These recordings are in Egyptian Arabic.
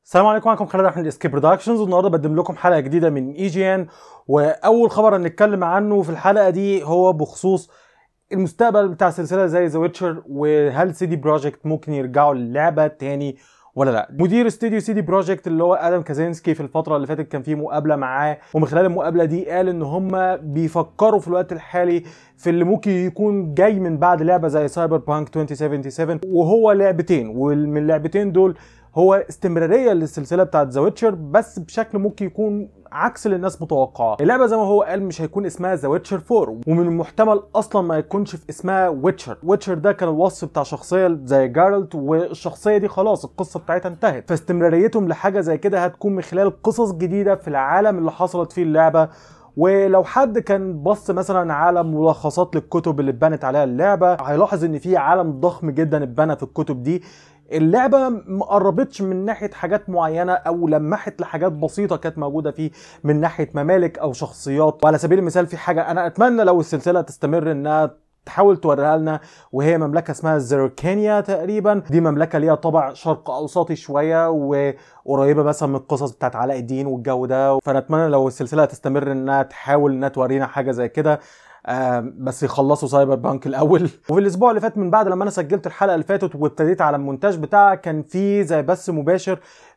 السلام عليكم معكم خالد احمد اسكيب برودكشنز والنهارده بقدم لكم حلقه جديده من اي جي ان واول خبر هنتكلم عنه في الحلقه دي هو بخصوص المستقبل بتاع سلسله زي ذا ويتشر وهل سي دي بروجكت ممكن يرجعوا للعبه تاني ولا لا مدير استوديو سي دي بروجكت اللي هو ادم كازينسكي في الفتره اللي فاتت كان في مقابله معاه ومن خلال المقابله دي قال ان هم بيفكروا في الوقت الحالي في اللي ممكن يكون جاي من بعد لعبه زي سايبر بانك 2077 وهو لعبتين ومن اللعبتين دول هو استمراريه للسلسله بتاعت ذا ويتشر بس بشكل ممكن يكون عكس اللي الناس متوقعاه اللعبه زي ما هو قال مش هيكون اسمها ذا ويتشر 4 ومن المحتمل اصلا ما يكونش في اسمها ويتشر ويتشر ده كان الوصف بتاع شخصيه زي جارلت والشخصيه دي خلاص القصه بتاعتها انتهت فاستمراريتهم لحاجه زي كده هتكون من خلال قصص جديده في العالم اللي حصلت فيه اللعبه ولو حد كان بص مثلا على ملخصات للكتب اللي اتبنت عليها اللعبه هيلاحظ ان في عالم ضخم جدا اتبنى في الكتب دي اللعبه ما قربتش من ناحيه حاجات معينه او لمحت لحاجات بسيطه كانت موجوده فيه من ناحيه ممالك او شخصيات وعلى سبيل المثال في حاجه انا اتمنى لو السلسله تستمر انها تحاول توريها لنا وهي مملكه اسمها زيركانيا تقريبا دي مملكه ليها طابع شرق اوسطي شويه وقريبه مثلا من القصص بتاعت علاء الدين والجو ده فنتمنى لو السلسله تستمر انها تحاول انها تورينا حاجه زي كده آه بس يخلصوا سايبر بانك الاول وفي الاسبوع اللي فات من بعد لما انا سجلت الحلقه اللي فاتت وابتديت على المونتاج بتاعها كان في زي بث مباشر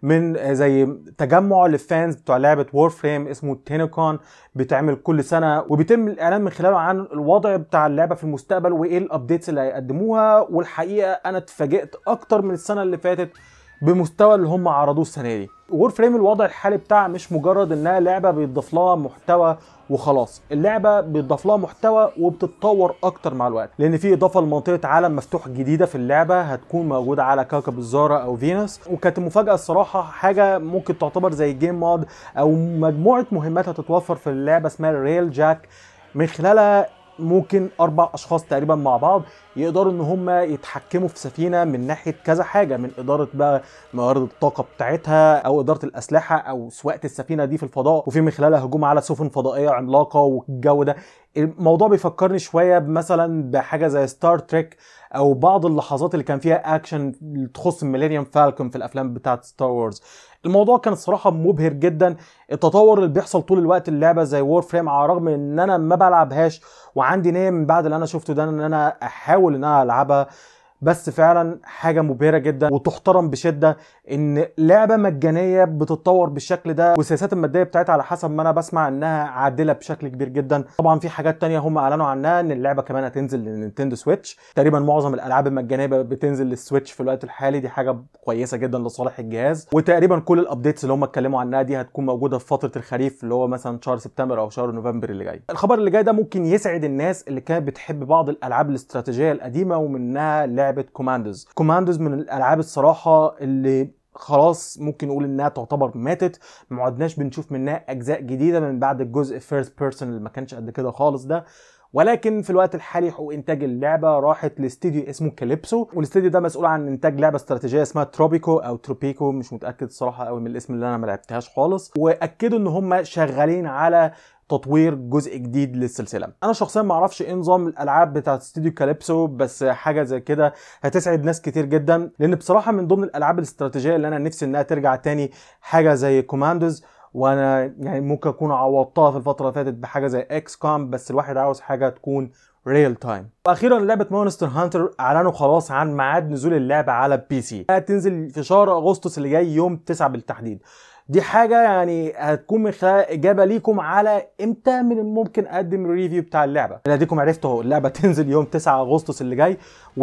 من زي تجمع للفانز بتوع لعبه وور فريم اسمه تينوكون بيتعمل كل سنه وبيتم الاعلان من خلاله عن الوضع بتاع اللعبه في المستقبل وايه الابديتس اللي هيقدموها والحقيقه انا اتفاجئت اكتر من السنه اللي فاتت بمستوى اللي هم عرضوه السنه دي وور فريم الوضع الحالي بتاعها مش مجرد انها لعبه بيضاف لها محتوى وخلاص اللعبه بيضاف لها محتوى وبتتطور اكتر مع الوقت لان في اضافه لمنطقه عالم مفتوح جديده في اللعبه هتكون موجوده على كوكب الزارة او فينوس وكانت المفاجاه الصراحه حاجه ممكن تعتبر زي جيم مود او مجموعه مهمات هتتوفر في اللعبه اسمها ريل جاك من خلالها ممكن اربع اشخاص تقريبا مع بعض يقدروا ان هم يتحكموا في سفينه من ناحيه كذا حاجه من اداره بقى موارد الطاقه بتاعتها او اداره الاسلحه او سواقه السفينه دي في الفضاء وفي من خلالها هجوم على سفن فضائيه عملاقه والجو ده الموضوع بيفكرني شويه مثلا بحاجه زي ستار تريك او بعض اللحظات اللي كان فيها اكشن تخص ميلينيوم فالكون في الافلام بتاعت ستار وورز الموضوع كان الصراحه مبهر جدا التطور اللي بيحصل طول الوقت اللعبه زي وور فريم على الرغم ان انا ما بلعبهاش وعندي نيه من بعد اللي انا شفته ده ان انا احاول ان انا العبها بس فعلا حاجه مبهره جدا وتحترم بشده ان لعبه مجانيه بتتطور بالشكل ده والسياسات الماديه بتاعتها على حسب ما انا بسمع انها عادله بشكل كبير جدا طبعا في حاجات تانية هم اعلنوا عنها ان اللعبه كمان هتنزل للنينتندو سويتش تقريبا معظم الالعاب المجانيه بتنزل للسويتش في الوقت الحالي دي حاجه كويسه جدا لصالح الجهاز وتقريبا كل الابديتس اللي هم اتكلموا عنها دي هتكون موجوده في فتره الخريف اللي هو مثلا شهر سبتمبر او شهر نوفمبر اللي جاي الخبر اللي جاي ده ممكن يسعد الناس اللي كانت بتحب بعض الالعاب الاستراتيجيه القديمه ومنها لعبه كوماندوز كوماندوز من الالعاب الصراحه اللي خلاص ممكن نقول انها تعتبر ماتت ما عدناش بنشوف منها اجزاء جديده من بعد الجزء فيرست بيرسون اللي ما كانش قد كده خالص ده ولكن في الوقت الحالي حقوق انتاج اللعبه راحت لاستديو اسمه كاليبسو والاستديو ده مسؤول عن انتاج لعبه استراتيجيه اسمها تروبيكو او تروبيكو مش متاكد الصراحه قوي من الاسم اللي انا ما لعبتهاش خالص واكدوا ان هم شغالين على تطوير جزء جديد للسلسله انا شخصيا ما اعرفش ايه نظام الالعاب بتاعت استوديو كاليبسو بس حاجه زي كده هتسعد ناس كتير جدا لان بصراحه من ضمن الالعاب الاستراتيجيه اللي انا نفسي انها ترجع تاني حاجه زي كوماندوز وانا يعني ممكن اكون عوضتها في الفتره اللي فاتت بحاجه زي اكس كوم بس الواحد عاوز حاجه تكون ريل تايم واخيرا لعبه مونستر هانتر اعلنوا خلاص عن ميعاد نزول اللعبه على بي سي هتنزل في شهر اغسطس اللي جاي يوم 9 بالتحديد دي حاجه يعني هتكون من خلال اجابه ليكم على امتى من الممكن اقدم الريفيو بتاع اللعبه اديكم عرفتوا اللعبه تنزل يوم 9 اغسطس اللي جاي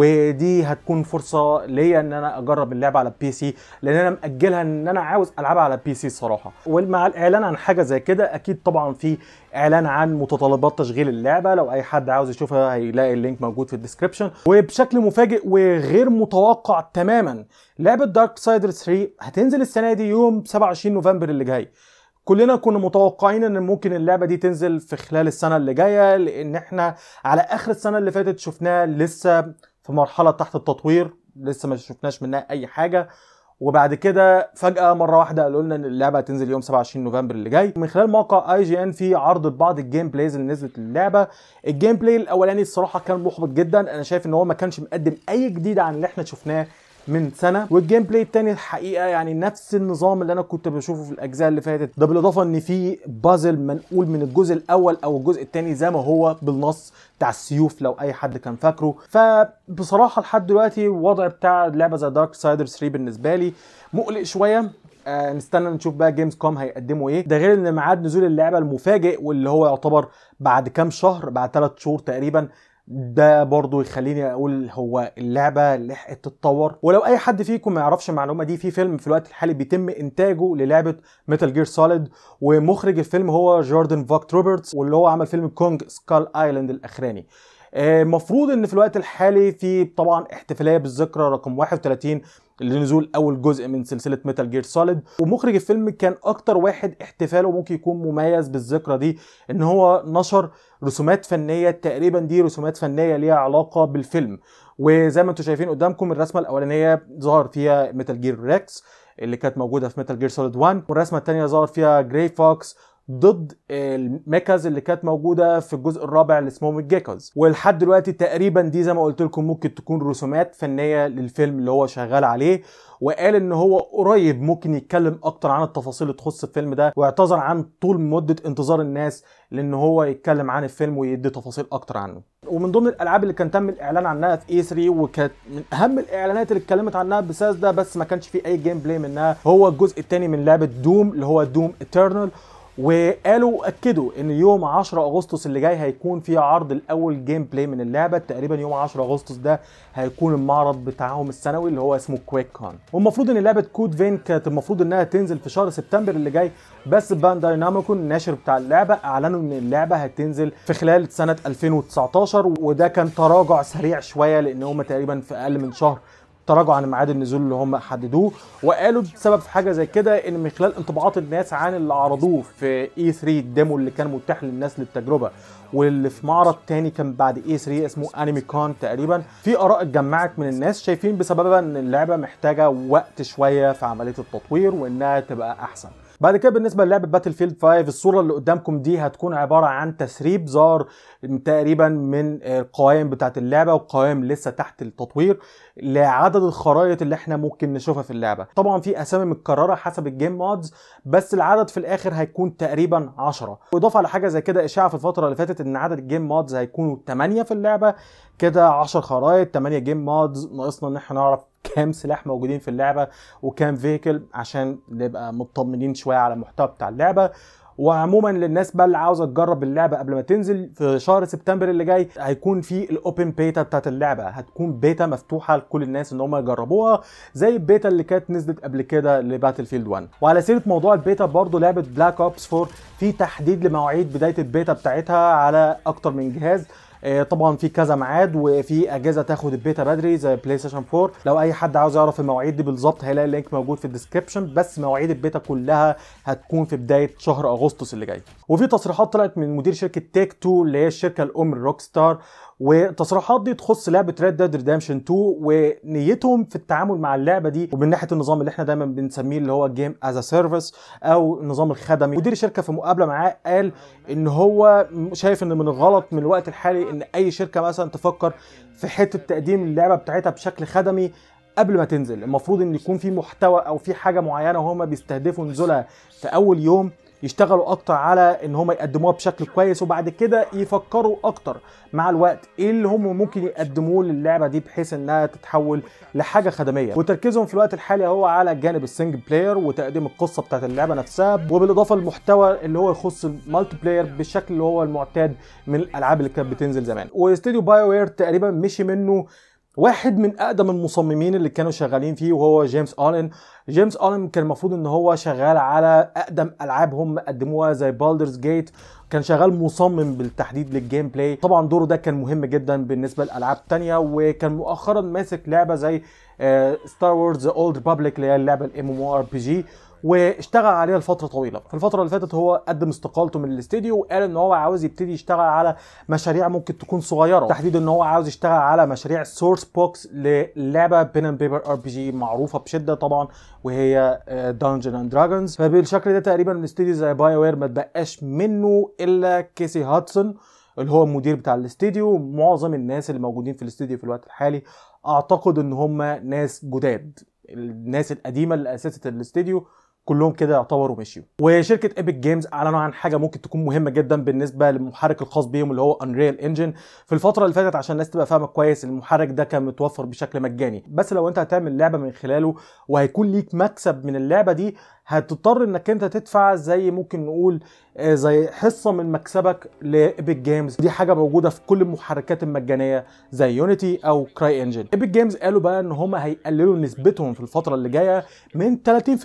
ودي هتكون فرصه ليا ان انا اجرب اللعبه على بي سي لان انا ماجلها ان انا عاوز العبها على بي سي الصراحه ومع الاعلان عن حاجه زي كده اكيد طبعا في اعلان عن متطلبات تشغيل اللعبه لو اي حد عاوز يشوفها هيلاقي اللينك موجود في الديسكربشن وبشكل مفاجئ وغير متوقع تماما لعبه دارك سايدر 3 هتنزل السنه دي يوم 27 نوفمبر اللي جاي كلنا كنا متوقعين ان ممكن اللعبه دي تنزل في خلال السنه اللي جايه لان احنا على اخر السنه اللي فاتت شفناها لسه في مرحله تحت التطوير لسه ما شفناش منها اي حاجه وبعد كده فجاه مره واحده قالوا لنا ان اللعبه هتنزل يوم 27 نوفمبر اللي جاي من خلال موقع اي جي ان في عرض بعض الجيم بلايز اللي نزلت للعبه الجيم بلاي الاولاني الصراحه كان محبط جدا انا شايف ان هو ما كانش مقدم اي جديد عن اللي احنا شفناه من سنه والجيم بلاي التاني الحقيقه يعني نفس النظام اللي انا كنت بشوفه في الاجزاء اللي فاتت ده بالاضافه ان في بازل منقول من الجزء الاول او الجزء التاني زي ما هو بالنص بتاع السيوف لو اي حد كان فاكره فبصراحه لحد دلوقتي الوضع بتاع لعبه زي دارك سايدر 3 بالنسبه لي مقلق شويه آه نستنى نشوف بقى جيمز كوم هيقدموا ايه ده غير ان ميعاد نزول اللعبه المفاجئ واللي هو يعتبر بعد كام شهر بعد ثلاث شهور تقريبا ده برضو يخليني اقول هو اللعبه لحقت تتطور ولو اي حد فيكم ما يعرفش المعلومه دي في فيلم في الوقت الحالي بيتم انتاجه للعبه ميتال جير سوليد ومخرج الفيلم هو جوردن فوكت روبرتس واللي هو عمل فيلم كونج سكال ايلاند الاخراني المفروض ان في الوقت الحالي في طبعا احتفاليه بالذكرى رقم 31 لنزول اول جزء من سلسله ميتال جير سوليد ومخرج الفيلم كان اكتر واحد احتفاله ممكن يكون مميز بالذكرى دي ان هو نشر رسومات فنيه تقريبا دي رسومات فنيه ليها علاقه بالفيلم وزي ما انتم شايفين قدامكم الرسمه الاولانيه ظهر فيها ميتال جير ريكس اللي كانت موجوده في ميتال جير سوليد 1 والرسمه الثانيه ظهر فيها جراي فوكس ضد الميكاز اللي كانت موجوده في الجزء الرابع اللي اسمهم الجيكاز ولحد دلوقتي تقريبا دي زي ما قلت لكم ممكن تكون رسومات فنيه للفيلم اللي هو شغال عليه وقال ان هو قريب ممكن يتكلم اكتر عن التفاصيل اللي تخص الفيلم ده واعتذر عن طول مده انتظار الناس لان هو يتكلم عن الفيلم ويدي تفاصيل اكتر عنه ومن ضمن الالعاب اللي كان تم الاعلان عنها في اي 3 وكانت من اهم الاعلانات اللي اتكلمت عنها بساس ده بس ما كانش في اي جيم بلاي منها هو الجزء الثاني من لعبه دوم اللي هو دوم ايترنال وقالوا اكدوا ان يوم 10 اغسطس اللي جاي هيكون في عرض الاول جيم بلاي من اللعبه تقريبا يوم 10 اغسطس ده هيكون المعرض بتاعهم السنوي اللي هو اسمه كويك كون والمفروض ان لعبه كود فين كانت المفروض انها تنزل في شهر سبتمبر اللي جاي بس بانداي نامكو الناشر بتاع اللعبه اعلنوا ان اللعبه هتنزل في خلال سنه 2019 وده كان تراجع سريع شويه لان هم تقريبا في اقل من شهر تراجعوا عن ميعاد النزول اللي هم حددوه وقالوا بسبب حاجه زي كده ان من خلال انطباعات الناس عن اللي عرضوه في اي 3 الديمو اللي كان متاح للناس للتجربه واللي في معرض تاني كان بعد اي 3 اسمه انمي كون تقريبا في اراء اتجمعت من الناس شايفين بسببها ان اللعبه محتاجه وقت شويه في عمليه التطوير وانها تبقى احسن بعد كده بالنسبه للعبه باتل فيلد 5 الصوره اللي قدامكم دي هتكون عباره عن تسريب ظهر تقريبا من القوائم بتاعه اللعبه وقوائم لسه تحت التطوير لعدد الخرائط اللي احنا ممكن نشوفها في اللعبه طبعا في اسامي متكرره حسب الجيم مودز بس العدد في الاخر هيكون تقريبا 10 واضافه على حاجه زي كده اشاعه في الفتره اللي فاتت ان عدد الجيم مودز هيكونوا 8 في اللعبه كده 10 خرائط 8 جيم مودز ناقصنا ان احنا نعرف كام سلاح موجودين في اللعبه وكام فيكل عشان نبقى مطمنين شويه على المحتوى بتاع اللعبه وعموما للناس بقى اللي عاوزه تجرب اللعبه قبل ما تنزل في شهر سبتمبر اللي جاي هيكون في الاوبن بيتا بتاعت اللعبه هتكون بيتا مفتوحه لكل الناس ان هم يجربوها زي البيتا اللي كانت نزلت قبل كده لباتل فيلد 1 وعلى سيره موضوع البيتا برضه لعبه بلاك اوبس 4 في تحديد لمواعيد بدايه البيتا بتاعتها على اكتر من جهاز طبعا في كذا ميعاد وفي اجهزه تاخد البيتا بدري زي بلاي ستيشن 4 لو اي حد عاوز يعرف المواعيد دي بالظبط هيلاقي اللينك موجود في الديسكربشن بس مواعيد البيتا كلها هتكون في بدايه شهر اغسطس اللي جاي وفي تصريحات طلعت من مدير شركه تيك 2 اللي هي الشركه الام الروك ستار والتصريحات دي تخص لعبه ريد ديد ريدمشن 2 ونيتهم في التعامل مع اللعبه دي ومن ناحيه النظام اللي احنا دايما بنسميه اللي هو جيم از سيرفيس او النظام الخدمي مدير الشركه في مقابله معاه قال ان هو شايف ان من الغلط من الوقت الحالي ان اي شركه مثلا تفكر في حته تقديم اللعبه بتاعتها بشكل خدمي قبل ما تنزل المفروض ان يكون في محتوى او في حاجه معينه وهم بيستهدفوا نزولها في اول يوم يشتغلوا اكتر على ان هم يقدموها بشكل كويس وبعد كده يفكروا اكتر مع الوقت ايه اللي هم ممكن يقدموه للعبه دي بحيث انها تتحول لحاجه خدميه وتركيزهم في الوقت الحالي هو على جانب السنجل بلاير وتقديم القصه بتاعت اللعبه نفسها وبالاضافه للمحتوى اللي هو يخص المالتي بلاير بالشكل اللي هو المعتاد من الالعاب اللي كانت بتنزل زمان واستوديو بايو وير تقريبا مشي منه واحد من اقدم المصممين اللي كانوا شغالين فيه وهو جيمس اولن جيمس اولن كان المفروض ان هو شغال على اقدم العاب هم قدموها زي بالدرز جيت كان شغال مصمم بالتحديد للجيم بلاي طبعا دوره ده كان مهم جدا بالنسبه لالعاب تانية وكان مؤخرا ماسك لعبه زي ستار وورز اولد ريبابليك اللي هي اللعبه الام ام ار بي جي واشتغل عليها لفتره طويله في الفتره اللي فاتت هو قدم استقالته من الاستديو وقال ان هو عاوز يبتدي يشتغل على مشاريع ممكن تكون صغيره تحديدا ان هو عاوز يشتغل على مشاريع سورس بوكس للعبه بين اند بيبر ار بي جي معروفه بشده طبعا وهي دانجن اند دراجونز فبالشكل ده تقريبا الاستديو زي باي وير ما تبقاش منه الا كيسي هاتسون اللي هو المدير بتاع الاستديو معظم الناس اللي موجودين في الاستديو في الوقت الحالي اعتقد ان هم ناس جداد الناس القديمه اللي اسست الاستديو كلهم كده يعتبروا مشيوا وشركه ايبك جيمز اعلنوا عن حاجه ممكن تكون مهمه جدا بالنسبه للمحرك الخاص بيهم اللي هو انريل انجن في الفتره اللي فاتت عشان الناس تبقى فاهمه كويس المحرك ده كان متوفر بشكل مجاني بس لو انت هتعمل لعبه من خلاله وهيكون ليك مكسب من اللعبه دي هتضطر انك انت تدفع زي ممكن نقول آه، زي حصه من مكسبك لايبك جيمز دي حاجه موجوده في كل المحركات المجانيه زي يونيتي او كراي انجن ايبك جيمز قالوا بقى ان هم هيقللوا نسبتهم في الفتره اللي جايه من 30%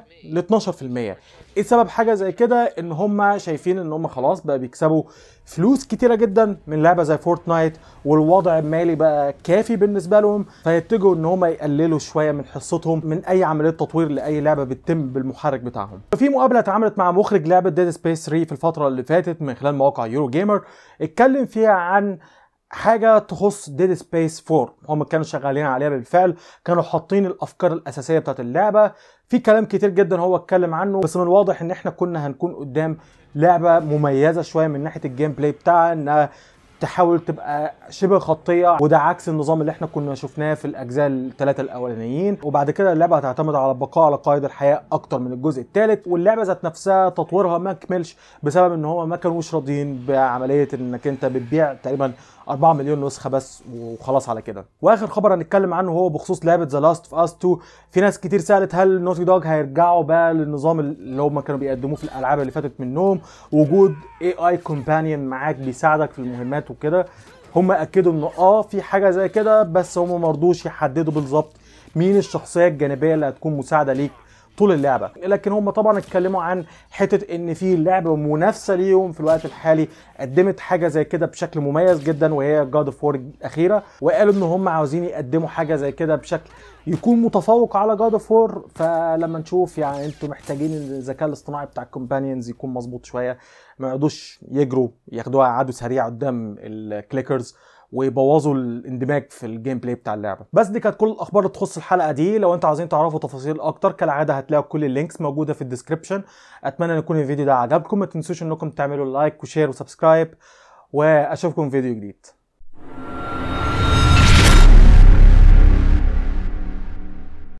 ل 12% ايه سبب حاجه زي كده ان هم شايفين ان هم خلاص بقى بيكسبوا فلوس كتيره جدا من لعبه زي فورتنايت والوضع المالي بقى كافي بالنسبه لهم فيتجهوا ان هم يقللوا شويه من حصتهم من اي عمليه تطوير لاي لعبه بتتم بالمحرك بتاعهم في مقابله اتعملت مع مخرج لعبه ديد سبيس 3 في الفتره اللي فاتت من خلال مواقع يورو جيمر اتكلم فيها عن حاجه تخص ديد سبيس 4 هم كانوا شغالين عليها بالفعل كانوا حاطين الافكار الاساسيه بتاعت اللعبه في كلام كتير جدا هو اتكلم عنه بس من الواضح ان احنا كنا هنكون قدام لعبه مميزه شويه من ناحيه الجيم بلاي بتاعها انها تحاول تبقى شبه خطيه وده عكس النظام اللي احنا كنا شفناه في الاجزاء الثلاثه الاولانيين وبعد كده اللعبه هتعتمد على البقاء على قيد الحياه اكتر من الجزء الثالث واللعبه ذات نفسها تطويرها ما كملش بسبب ان هو ما كانوش راضيين بعمليه انك انت بتبيع تقريبا 4 مليون نسخه بس وخلاص على كده واخر خبر هنتكلم عنه هو بخصوص لعبه ذا لاست اوف اس 2 في ناس كتير سالت هل نوتي دوج هيرجعوا بقى للنظام اللي هم كانوا بيقدموه في الالعاب اللي فاتت منهم وجود اي اي كومبانيون معاك بيساعدك في المهمات وكده هم اكدوا ان اه في حاجه زي كده بس هم مرضوش يحددوا بالظبط مين الشخصيه الجانبيه اللي هتكون مساعده ليك طول اللعبه لكن هم طبعا اتكلموا عن حته ان في لعبه منافسه ليهم في الوقت الحالي قدمت حاجه زي كده بشكل مميز جدا وهي جاد اوف وور الاخيره وقالوا ان هم عاوزين يقدموا حاجه زي كده بشكل يكون متفوق على جاد اوف وور فلما نشوف يعني انتوا محتاجين الذكاء الاصطناعي بتاع الكومبانيونز يكون مظبوط شويه ما يقعدوش يجروا ياخدوها عدو سريع قدام الكليكرز ويبوظوا الاندماج في الجيم بلاي بتاع اللعبه بس دي كانت كل الاخبار اللي تخص الحلقه دي لو انتوا عايزين تعرفوا تفاصيل اكتر كالعاده هتلاقوا كل اللينكس موجوده في الديسكربشن اتمنى ان يكون الفيديو ده عجبكم ما تنسوش انكم تعملوا لايك وشير وسبسكرايب واشوفكم في فيديو جديد